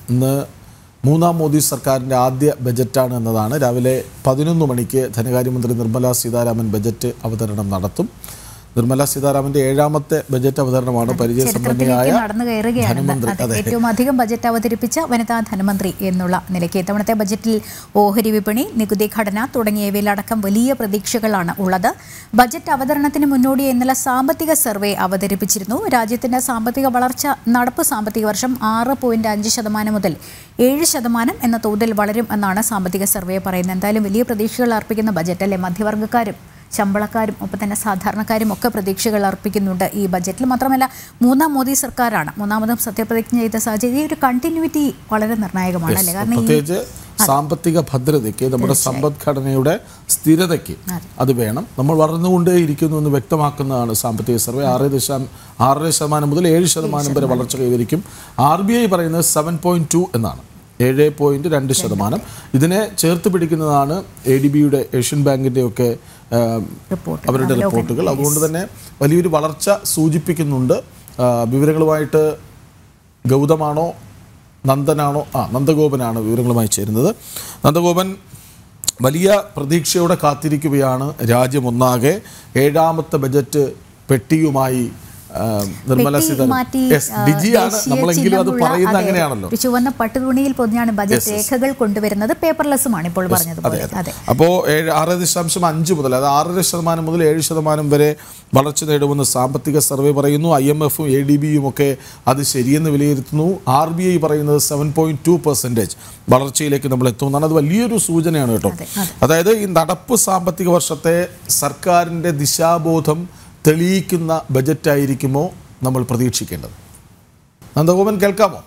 ഇന്ന് മൂന്നാം മോദി സർക്കാരിൻ്റെ ആദ്യ ബജറ്റാണ് എന്നതാണ് രാവിലെ പതിനൊന്ന് മണിക്ക് ധനകാര്യമന്ത്രി നിർമ്മല സീതാരാമൻ ബജറ്റ് അവതരണം നടത്തും നിർമ്മല സീതാരാമൻ്റെ ഏഴാമത്തെ ബജറ്റ് അവതരണമാണ് പരിചയസമ്പന്നയായ ചരിത്രത്തിലേക്ക് നടന്നു കയറുകയാണ് ധനമന്ത്രി അതെ, അതെ ഏറ്റവും അധികം ബജറ്റ് അവതരിപ്പിച്ച വനിതാ ധനമന്ത്രി എന്നുള്ള നിലയ്ക്ക് ഇത്തവണത്തെ ബജറ്റിൽ ഓഹരി വിപണി നികുതി ഘടന തുടങ്ങിയവയിലടക്കം വലിയ പ്രതീക്ഷകളാണ് ഉള്ളത് ബജറ്റ് അവതരണത്തിന് മുന്നോടി ഇന്നലെ സാമ്പത്തിക സർവേ അവതരിപ്പിച്ചിരുന്നു രാജ്യത്തിന്റെ സാമ്പത്തിക വളർച്ച നടപ്പ് സാമ്പത്തിക വർഷം ആറ് പോയിന്റ് അഞ്ച് ശതമാനം മുതൽ ഏഴ് ശതമാനം എന്ന തോതിൽ വളരും എന്നാണ് സാമ്പത്തിക സർവേ പറയുന്നത് എന്തായാലും വലിയ പ്രതീക്ഷകൾ അർപ്പിക്കുന്ന ബജറ്റ് അല്ലേ മധ്യവർഗ്ഗക്കാരും ശമ്പളക്കാരും ഒപ്പം തന്നെ സാധാരണക്കാരും ഒക്കെ പ്രതീക്ഷകൾ അർപ്പിക്കുന്നുണ്ട് ഈ ബജറ്റിൽ മാത്രമല്ല മൂന്നാം മോദി സർക്കാരാണ് മൂന്നാമതും സത്യപ്രതിജ്ഞ ചെയ്ത സാഹചര്യം ഈ ഒരു കണ്ടിന്യൂറ്റി വളരെ നിർണായകമാണ് അല്ലേ കാരണം ഈ പ്രത്യേകിച്ച് സാമ്പത്തിക ഭദ്രതയ്ക്ക് നമ്മുടെ സമ്പദ്ഘടനയുടെ സ്ഥിരതയ്ക്ക് അത് വേണം നമ്മൾ വളർന്നുകൊണ്ടേയിരിക്കുന്നു എന്ന് വ്യക്തമാക്കുന്നതാണ് സാമ്പത്തിക സർവേ ആറ് ദശാം ആറര ശതമാനം മുതൽ ഏഴ് ശതമാനം വരെ വളർച്ച കൈവരിക്കും ആർ ബി ഐ പറയുന്നത് സെവൻ പോയിന്റ് ടു എന്നാണ് ഏഴ് പോയിന്റ് രണ്ട് ശതമാനം ഇതിനെ ചേർത്ത് പിടിക്കുന്നതാണ് എ ഡി ബിയുടെ ഏഷ്യൻ ബാങ്കിൻ്റെ ഒക്കെ റിപ്പോർട്ട് അവരുടെ റിപ്പോർട്ടുകൾ അതുകൊണ്ട് തന്നെ വലിയൊരു വളർച്ച സൂചിപ്പിക്കുന്നുണ്ട് ആ, വിവരങ്ങളുമായിട്ട് ഗൗതമാണോ നന്ദനാണോ ആ നന്ദഗോപനാണ് വിവരങ്ങളുമായി ചേരുന്നത് നന്ദഗോപൻ വലിയ പ്രതീക്ഷയോടെ കാത്തിരിക്കുകയാണ് രാജ്യമൊന്നാകെ ഏഴാമത്തെ ബജറ്റ് പെട്ടിയുമായി ആ, നിർമ്മല പെട്ടി സീതാരാമൻ മാറ്റി യെസ് ആ, ഡിജിയാണ് ദേശീയ നമ്മളെങ്കിലും അത് ചിഹ്നമുള്ള, പറയുന്നത് അതെ, അങ്ങനെയാണല്ലോ ഒരു ചുവന്ന പട്ടുതുണിയിൽ പൊതിഞ്ഞാണ് ബജറ്റ് രേഖകൾ കൊണ്ടുവരുന്നത് പേപ്പർലെസ്സുമാണ് ഇപ്പോൾ പറഞ്ഞതുപോലെ അതെ അപ്പോൾ ഏഴ് ആറ് ദശാംശം അഞ്ച് മുതൽ അത് ആറര ശതമാനം മുതൽ ഏഴ് ശതമാനം വരെ വളർച്ച നേടുമെന്ന് സാമ്പത്തിക സർവേ പറയുന്നു ഐ എം എഫും എ ഡി ബിയും ഒക്കെ അത് ശരിയെന്ന് വിലയിരുത്തുന്നു ആർ ബി ഐ പറയുന്നത് സെവൻ പോയിന്റ് ടു പെർസെൻറ്റേജ് വളർച്ചയിലേക്ക് നമ്മൾ എത്തുമെന്നാണ് അത് വലിയൊരു സൂചനയാണ് കേട്ടോ അതെ, അതെ. അതായത് ഈ നടപ്പ് സാമ്പത്തിക വർഷത്തെ സർക്കാരിൻ്റെ ദിശാബോധം തെളിയിക്കുന്ന ബജറ്റായിരിക്കുമോ നമ്മൾ പ്രതീക്ഷിക്കേണ്ടത് നന്ദഗോപൻ കേൾക്കാമോ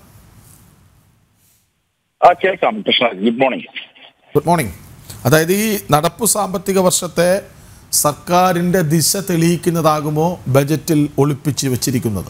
ആ കേൾക്കാം Krishna good morning good morning അതായത് ഈ നടപ്പു സാമ്പത്തിക വർഷത്തെ സർക്കാരിൻ്റെ ദിശ തെളിയിക്കുന്നതാകുമോ ബജറ്റിൽ ഒളിപ്പിച്ച് വെച്ചിരിക്കുന്നത്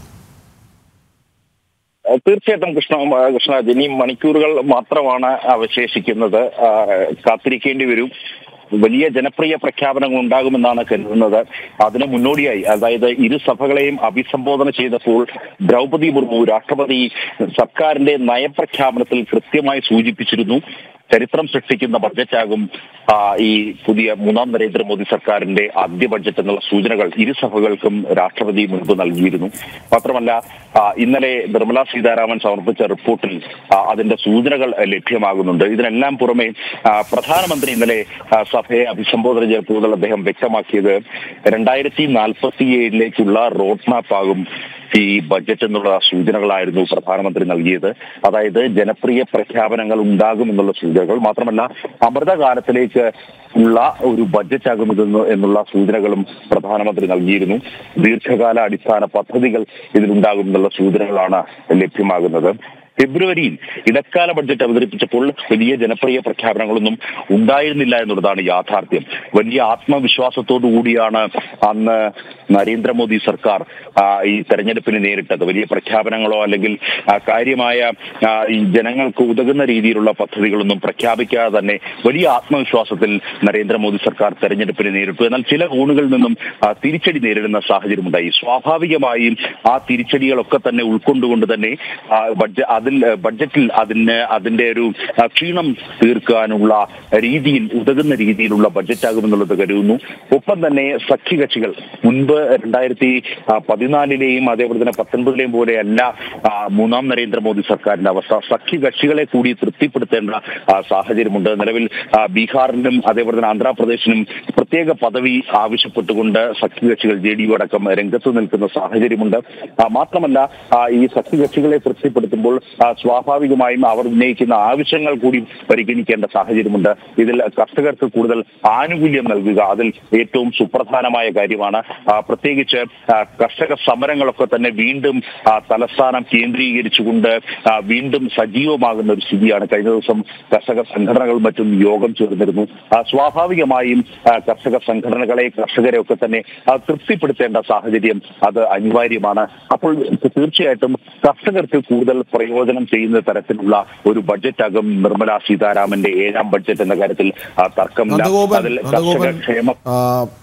ആ, തീർച്ചയായിട്ടും കൃഷ്ണ ആ, കൃഷ്ണരാജ് ഇനി മണിക്കൂറുകൾ മാത്രമാണ് അവശേഷിക്കുന്നത് ആ, കാത്തിരിക്കേണ്ടി വരും വലിയ ജനപ്രിയ പ്രഖ്യാപനങ്ങൾ ഉണ്ടാകുമെന്നാണ് കരുതുന്നത് അതിന് മുന്നോടിയായി അതായത് ഇരു സഭകളെയും അഭിസംബോധന ചെയ്തപ്പോൾ ദ്രൗപദി മുർമു രാഷ്ട്രപതി സർക്കാരിന്റെ നയപ്രഖ്യാപനത്തിൽ കൃത്യമായി സൂചിപ്പിച്ചിരുന്നു ചരിത്രം സൃഷ്ടിക്കുന്ന ബഡ്ജറ്റാകും ആ, ഈ പുതിയ മൂന്നാം നരേന്ദ്രമോദി സർക്കാരിന്റെ ആദ്യ ബഡ്ജറ്റ് എന്നുള്ള സൂചനകൾ ഇരു സഭകൾക്കും രാഷ്ട്രപതി മുൻപ് നൽകിയിരുന്നു മാത്രമല്ല ആ, ഇന്നലെ നിർമ്മല സീതാരാമൻ സമർപ്പിച്ച റിപ്പോർട്ടിൽ ആ, അതിന്റെ സൂചനകൾ ലഭ്യമാകുന്നുണ്ട് ഇതിനെല്ലാം പുറമെ ആ, പ്രധാനമന്ത്രി ഇന്നലെ ആ, സഭയെ അഭിസംബോധന ചെയ്തപ്പോൾ അദ്ദേഹം വ്യക്തമാക്കിയത് രണ്ടായിരത്തി നാൽപ്പത്തി ഏഴിലേക്കുള്ള റോഡ് മാപ്പ് ആകും ഈ ബജറ്റ് എന്നുള്ള സൂചനകളായിരുന്നു പ്രധാനമന്ത്രി നൽകിയത് അതായത് ജനപ്രിയ പ്രഖ്യാപനങ്ങൾ ഉണ്ടാകുമെന്നുള്ള സൂചനകൾ മാത്രമല്ല അമൃതകാലത്തിലേക്ക് ഉള്ള ഒരു ബജറ്റ് ആകും ഇതെന്ന് എന്നുള്ള സൂചനകളും പ്രധാനമന്ത്രി നൽകിയിരുന്നു ദീർഘകാല അടിസ്ഥാന പദ്ധതികൾ ഇതിലുണ്ടാകും എന്നുള്ള സൂചനകളാണ് ലഭ്യമാകുന്നത് ഫെബ്രുവരിയിൽ ഇടക്കാല ബഡ്ജറ്റ് അവതരിപ്പിച്ചപ്പോൾ വലിയ ജനപ്രിയ പ്രഖ്യാപനങ്ങളൊന്നും ഉണ്ടായിരുന്നില്ല എന്നുള്ളതാണ് യാഥാർത്ഥ്യം വലിയ ആത്മവിശ്വാസത്തോടു കൂടിയാണ് അന്ന് നരേന്ദ്രമോദി സർക്കാർ ആ, ഈ തെരഞ്ഞെടുപ്പിനെ നേരിട്ടത് വലിയ പ്രഖ്യാപനങ്ങളോ അല്ലെങ്കിൽ ആ, കാര്യമായ ആ, ഈ ജനങ്ങൾക്ക് ഉതകുന്ന രീതിയിലുള്ള പദ്ധതികളൊന്നും പ്രഖ്യാപിക്കാതെ തന്നെ വലിയ ആത്മവിശ്വാസത്തിൽ നരേന്ദ്രമോദി സർക്കാർ തെരഞ്ഞെടുപ്പിനെ നേരിട്ടു എന്നാൽ ചില കോണുകളിൽ നിന്നും ആ, തിരിച്ചടി നേരിടുന്ന സാഹചര്യമുണ്ടായി സ്വാഭാവികമായും ആ തിരിച്ചടികളൊക്കെ തന്നെ ഉൾക്കൊണ്ടുകൊണ്ട് തന്നെ ആ, ബഡ്ജ അതിൽ ആ, ബഡ്ജറ്റിൽ അതിന് അതിന്റെ ഒരു ആ, ക്ഷീണം തീർക്കാനുള്ള രീതിയിൽ ഉതകുന്ന രീതിയിലുള്ള ബഡ്ജറ്റ് ആകുമെന്നുള്ളത് കരുതുന്നു ഒപ്പം തന്നെ സഖ്യകക്ഷികൾ മുൻപ് രണ്ടായിരത്തി ആ, പതിനാലിലെയും അതേപോലെ തന്നെ പത്തൊൻപതിലെയും പോലെയല്ല ആ, മൂന്നാം നരേന്ദ്രമോദി സർക്കാരിന്റെ അവസ്ഥ സഖ്യകക്ഷികളെ കൂടി തൃപ്തിപ്പെടുത്തേണ്ട ആ, സാഹചര്യമുണ്ട് നിലവിൽ ആ, ബീഹാറിനും അതേപോലെ തന്നെ ആന്ധ്രാപ്രദേശിനും പ്രത്യേക പദവി ആവശ്യപ്പെട്ടുകൊണ്ട് സഖ്യകക്ഷികൾ ജെ ഡി യു അടക്കം രംഗത്ത് നിൽക്കുന്ന സാഹചര്യമുണ്ട് ആ, മാത്രമല്ല ആ, ഈ സഖ്യകക്ഷികളെ തൃപ്തിപ്പെടുത്തുമ്പോൾ ആ, സ്വാഭാവികമായും അവർ ഉന്നയിക്കുന്ന ആവശ്യങ്ങൾ കൂടി പരിഗണിക്കേണ്ട സാഹചര്യമുണ്ട് ഇതിൽ കർഷകർക്ക് കൂടുതൽ ആനുകൂല്യം നൽകുക അതിൽ ഏറ്റവും സുപ്രധാനമായ കാര്യമാണ് ആ, പ്രത്യേകിച്ച് ആ, കർഷക സമരങ്ങളൊക്കെ തന്നെ വീണ്ടും ആ, തലസ്ഥാനം കേന്ദ്രീകരിച്ചുകൊണ്ട് ആ, വീണ്ടും സജീവമാകുന്ന ഒരു സ്ഥിതിയാണ് കഴിഞ്ഞ ദിവസം കർഷക സംഘടനകളും മറ്റും യോഗം ചേർന്നിരുന്നു ആ, സ്വാഭാവികമായും ആ, കർഷക സംഘടനകളെ കർഷകരെ ഒക്കെ തന്നെ ആ, തൃപ്തിപ്പെടുത്തേണ്ട സാഹചര്യം അത് അനിവാര്യമാണ് അപ്പോൾ തീർച്ചയായിട്ടും കർഷകർക്ക് കൂടുതൽ പ്രയോജനം ചെയ്യുന്ന തരത്തിലുള്ള ഒരു ബഡ്ജറ്റാകും നിർമ്മല സീതാരാമന്റെ ഏഴാം ബഡ്ജറ്റ് എന്ന കാര്യത്തിൽ ആ, തർക്കമില്ല നന്ദഗോപൻ അതിൽ കർഷക നന്ദഗോപൻ ക്ഷേമം ആ,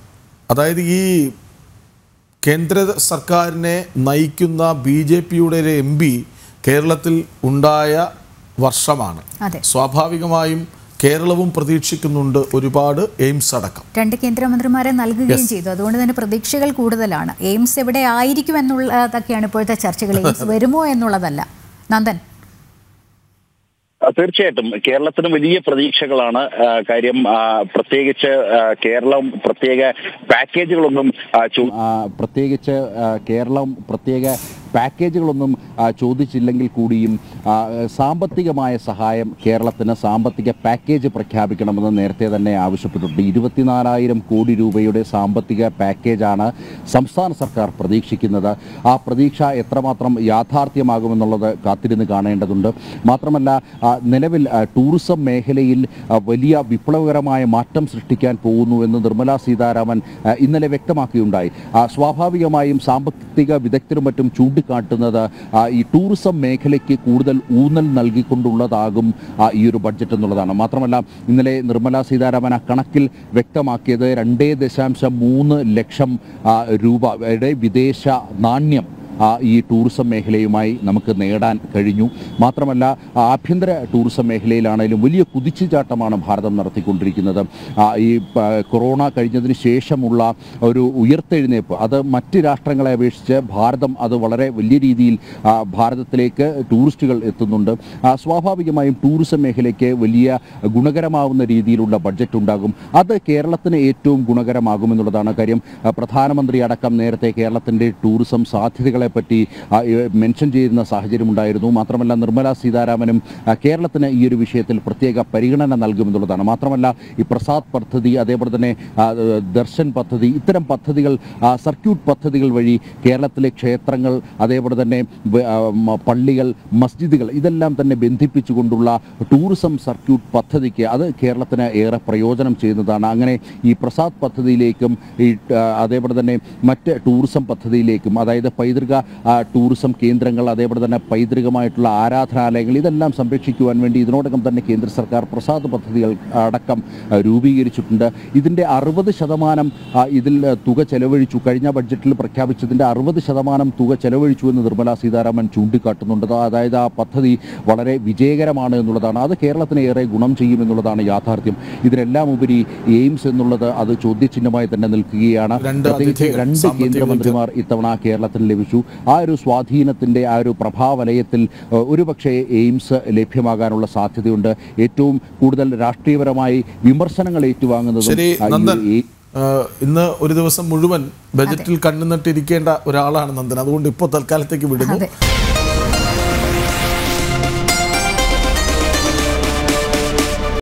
അതായത് ഈ കേന്ദ്ര സർക്കാരിനെ നയിക്കുന്ന ബി ജെ പിയുടെ ഒരു എം പി കേരളത്തിൽ ഉണ്ടായ വർഷമാണ് അതെ സ്വാഭാവികമായും കേരളവും പ്രതീക്ഷിക്കുന്നുണ്ട് ഒരുപാട് എയിംസ് അടക്കം രണ്ട് കേന്ദ്രമന്ത്രിമാരെ നൽകുകയും ചെയ്തു അതുകൊണ്ട് തന്നെ പ്രതീക്ഷകൾ കൂടുതലാണ് എയിംസ് എവിടെ ആയിരിക്കും എന്നുള്ളതൊക്കെയാണ് ഇപ്പോഴത്തെ ചർച്ചകൾ എയിംസ് വരുമോ എന്നുള്ളതല്ല നന്ദൻ ആ, തീർച്ചയായിട്ടും കേരളത്തിന് വലിയ പ്രതീക്ഷകളാണ് ആ, കാര്യം ആ, പ്രത്യേകിച്ച് ആ, കേരളം പ്രത്യേക പാക്കേജുകളൊന്നും ആ, ചോ- ആ, പ്രത്യേകിച്ച് ആ, കേരളം പ്രത്യേക പാക്കേജുകളൊന്നും ആ, ചോദിച്ചില്ലെങ്കിൽ കൂടിയും ആ, സാമ്പത്തികമായ സഹായം കേരളത്തിന് സാമ്പത്തിക പാക്കേജ് പ്രഖ്യാപിക്കണമെന്ന് നേരത്തെ തന്നെ ആവശ്യപ്പെട്ടിട്ടുണ്ട് ഇരുപത്തിനാലായിരം കോടി രൂപയുടെ സാമ്പത്തിക പാക്കേജാണ് സംസ്ഥാന സർക്കാർ പ്രതീക്ഷിക്കുന്നത് ആ പ്രതീക്ഷ എത്രമാത്രം യാഥാർത്ഥ്യമാകുമെന്നുള്ളത് കാത്തിരുന്ന് കാണേണ്ടതുണ്ട് മാത്രമല്ല ആ, നിലവിൽ ആ, ടൂറിസം മേഖലയിൽ ആ, വലിയ വിപ്ലവകരമായ മാറ്റം സൃഷ്ടിക്കാൻ പോകുന്നു എന്ന് നിർമ്മലാ സീതാരാമൻ ആ, ഇന്നലെ വ്യക്തമാക്കിയുണ്ടായി ആ, സ്വാഭാവികമായും സാമ്പത്തിക വിദഗ്ധരും മറ്റും ചൂണ്ടിക്കാട്ടുന്നത് ആ, ഈ ടൂറിസം മേഖലയ്ക്ക് കൂടുതൽ ഊന്നൽ നൽകിക്കൊണ്ടുള്ളതാകും ആ, ഈ ഒരു ബഡ്ജറ്റ് എന്നുള്ളതാണ് മാത്രമല്ല ഇന്നലെ നിർമ്മലാ സീതാരാമൻ ആ കണക്കിൽ വ്യക്തമാക്കിയത് രണ്ടേ ദശാംശം മൂന്ന് ലക്ഷം ആ, രൂപയുടെ വിദേശ നാണ്യം ആ, ഈ ടൂറിസം മേഖലയുമായി നമുക്ക് നേടാൻ കഴിഞ്ഞു മാത്രമല്ല ആ, ആഭ്യന്തര ടൂറിസം മേഖലയിലാണെങ്കിലും വലിയ കുതിച്ചുചാട്ടമാണ് ഭാരതം നടത്തിക്കൊണ്ടിരിക്കുന്നത് ആ, ഈ പ- കൊറോണ കഴിഞ്ഞതിന് ശേഷമുള്ള ഒരു ഉയർത്തെഴുന്നേപ്പ് അത് മറ്റ് രാഷ്ട്രങ്ങളെ അപേക്ഷിച്ച് ഭാരതം അത് വളരെ വലിയ രീതിയിൽ ആ, ഭാരതത്തിലേക്ക് ടൂറിസ്റ്റുകൾ എത്തുന്നുണ്ട് ആ, സ്വാഭാവികമായും ടൂറിസം മേഖലയ്ക്ക് വലിയ ഗുണകരമാവുന്ന രീതിയിലുള്ള ബഡ്ജറ്റ് ഉണ്ടാകും അത് കേരളത്തിന് ഏറ്റവും ഗുണകരമാകുമെന്നുള്ളതാണ് കാര്യം ആ, പ്രധാനമന്ത്രി അടക്കം നേരത്തെ കേരളത്തിൻ്റെ ടൂറിസം സാധ്യതകളെ പറ്റി ആ, ഏ, മെൻഷൻ ചെയ്യുന്ന സാഹചര്യം ഉണ്ടായിരുന്നു മാത്രമല്ല നിർമ്മലാ സീതാരാമനും ആ, കേരളത്തിന് ഈ ഒരു വിഷയത്തിൽ പ്രത്യേക പരിഗണന നൽകുമെന്നുള്ളതാണ് മാത്രമല്ല ഈ പ്രസാദ് പദ്ധതി അതേപോലെ തന്നെ ആ, ഏ, ദർശൻ പദ്ധതി ഇത്തരം പദ്ധതികൾ ആ, സർക്യൂട്ട് പദ്ധതികൾ വഴി കേരളത്തിലെ ക്ഷേത്രങ്ങൾ അതേപോലെ തന്നെ വ- ആ, മ- പള്ളികൾ മസ്ജിദുകൾ ഇതെല്ലാം തന്നെ ബന്ധിപ്പിച്ചുകൊണ്ടുള്ള ടൂറിസം സർക്യൂട്ട് പദ്ധതിക്ക് അത് കേരളത്തിന് ഏറെ പ്രയോജനം ചെയ്യുന്നതാണ് അങ്ങനെ ഈ പ്രസാദ് പദ്ധതിയിലേക്കും ഈ ആ, അതേപോലെ തന്നെ മറ്റ് ടൂറിസം പദ്ധതിയിലേക്കും അതായത് പൈതൃക ആ, ടൂറിസം കേന്ദ്രങ്ങൾ അതേപോലെ തന്നെ പൈതൃകമായിട്ടുള്ള ആരാധനാലയങ്ങൾ ഇതെല്ലാം സംരക്ഷിക്കുവാൻ വേണ്ടി ഇതിനോടകം തന്നെ കേന്ദ്ര സർക്കാർ പ്രസാദ് പദ്ധതികൾ അടക്കം ആ, രൂപീകരിച്ചിട്ടുണ്ട് ഇതിൻ്റെ അറുപത് ശതമാനം ആ, ഇതിൽ ആ, തുക ചെലവഴിച്ചു കഴിഞ്ഞ ബഡ്ജറ്റിൽ പ്രഖ്യാപിച്ചതിൻ്റെ അറുപത് ശതമാനം തുക ചെലവഴിച്ചു എന്ന് നിർമ്മലാ സീതാരാമൻ ചൂണ്ടിക്കാട്ടുന്നുണ്ട് അതായത് ആ പദ്ധതി വളരെ വിജയകരമാണ് എന്നുള്ളതാണ് അത് കേരളത്തിന് ഏറെ ഗുണം ചെയ്യുമെന്നുള്ളതാണ് യാഥാർത്ഥ്യം ഇതിനെല്ലാം ഉപരി എയിംസ് എന്നുള്ളത് അത് ചോദ്യചിഹ്നമായി തന്നെ നിൽക്കുകയാണ് രണ്ട് പ്രത്യേകിച്ച് അതിഥികൾ, രണ്ട് സാമ്പത്തിക കേന്ദ്രമന്ത്രിമാർ ഇത്തവണ കേരളത്തിന് ലഭിച്ചു ആ ഒരു സ്വാധീനത്തിൻ്റെ ആ ഒരു പ്രഭാവലയത്തിൽ ഏഹ്, ഒരുപക്ഷെ എയിംസ് ലഭ്യമാകാനുള്ള സാധ്യതയുണ്ട് ഏറ്റവും കൂടുതൽ രാഷ്ട്രീയപരമായി വിമർശനങ്ങൾ ഏറ്റുവാങ്ങുന്നതും ശരി ആ, ഈ നന്ദൻ ഒരു എ- ആ, ഇന്ന് ഒരു ദിവസം മുഴുവൻ ബജറ്റിൽ കണ്ണുനട്ടിരിക്കേണ്ട ഒരാളാണ് നന്ദൻ അതുകൊണ്ട് ഇപ്പോൾ തൽക്കാലത്തേക്ക് വിടുന്നു അതെ